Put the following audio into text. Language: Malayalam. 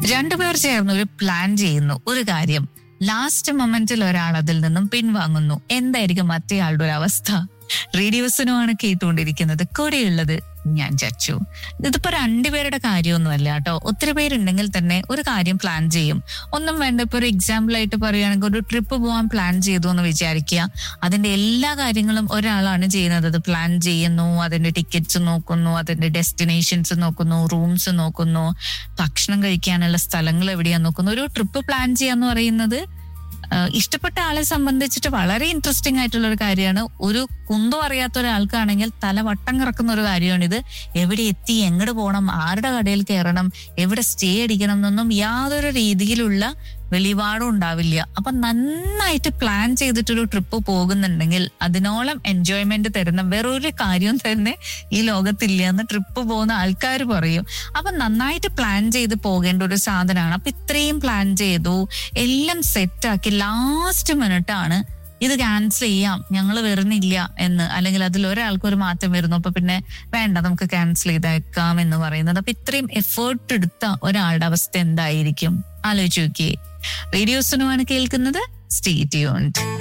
രണ്ടുപേർ ചേർന്ന് ഒരു പ്ലാൻ ചെയ്യുന്നു ഒരു കാര്യം ലാസ്റ്റ് മൊമെന്റിൽ ഒരാൾ അതിൽ നിന്നും പിൻവാങ്ങുന്നു എന്തായിരിക്കും മറ്റേയാളുടെ ഒരു അവസ്ഥ റേഡിയോസിനുമാണ് കേട്ടുകൊണ്ടിരിക്കുന്നത് കൂടെയുള്ളത് ഞാൻ ചച്ചു ഇതിപ്പോ രണ്ടുപേരുടെ കാര്യമൊന്നുമല്ല കേട്ടോ ഒത്തിരി പേരുണ്ടെങ്കിൽ തന്നെ ഒരു കാര്യം പ്ലാൻ ചെയ്യും ഒന്നും വേണ്ട ഇപ്പൊ ഒരു എക്സാമ്പിൾ ആയിട്ട് പറയുകയാണെങ്കിൽ ഒരു ട്രിപ്പ് പോകാൻ പ്ലാൻ ചെയ്തു എന്ന് വിചാരിക്കുക അതിന്റെ എല്ലാ കാര്യങ്ങളും ഒരാളാണ് ചെയ്യുന്നത് അത് പ്ലാൻ ചെയ്യുന്നു അതിന്റെ ടിക്കറ്റ്സ് നോക്കുന്നു അതിന്റെ ഡെസ്റ്റിനേഷൻസ് നോക്കുന്നു റൂംസ് നോക്കുന്നു ഭക്ഷണം കഴിക്കാനുള്ള സ്ഥലങ്ങൾ എവിടെയാന്ന് നോക്കുന്നു ഒരു ട്രിപ്പ് പ്ലാൻ ചെയ്യാന്ന് പറയുന്നത് ആഹ് ഇഷ്ടപ്പെട്ട ആളെ സംബന്ധിച്ചിട്ട് വളരെ ഇൻട്രസ്റ്റിംഗ് ആയിട്ടുള്ള ഒരു കാര്യമാണ് ഒരു കുന്തം അറിയാത്ത ഒരാൾക്കാണെങ്കിൽ തല വട്ടം കിറക്കുന്ന ഒരു കാര്യമാണിത് എവിടെ എത്തി എങ്ങോട്ട് പോകണം ആരുടെ കടയിൽ കയറണം എവിടെ സ്റ്റേ അടിക്കണം എന്നൊന്നും യാതൊരു രീതിയിലുള്ള വെളിപാടും ഉണ്ടാവില്ല അപ്പൊ നന്നായിട്ട് പ്ലാൻ ചെയ്തിട്ടൊരു ട്രിപ്പ് പോകുന്നുണ്ടെങ്കിൽ അതിനോളം എൻജോയ്മെന്റ് തരുന്ന വേറൊരു കാര്യവും തന്നെ ഈ ലോകത്തില്ല എന്ന് ട്രിപ്പ് പോകുന്ന ആൾക്കാർ പറയും അപ്പൊ നന്നായിട്ട് പ്ലാൻ ചെയ്ത് പോകേണ്ട ഒരു സാധനമാണ് അപ്പൊ ഇത്രയും പ്ലാൻ ചെയ്തു എല്ലാം സെറ്റാക്കി ലാസ്റ്റ് മിനിറ്റ് ആണ് ഇത് ക്യാൻസൽ ചെയ്യാം ഞങ്ങൾ വരുന്നില്ല എന്ന് അല്ലെങ്കിൽ അതിൽ ഒരാൾക്ക് ഒരു മാറ്റം വരുന്നു അപ്പൊ പിന്നെ വേണ്ട നമുക്ക് ക്യാൻസൽ ചെയ്തേക്കാം എന്ന് പറയുന്നത് അപ്പൊ ഇത്രയും എഫേർട്ട് എടുത്ത ഒരാളുടെ അവസ്ഥ എന്തായിരിക്കും ആലോചിച്ച് നോക്കിയേ റേഡിയോസിനുമാണ് കേൾക്കുന്നത് സ്റ്റേ ട്യൂൺഡ്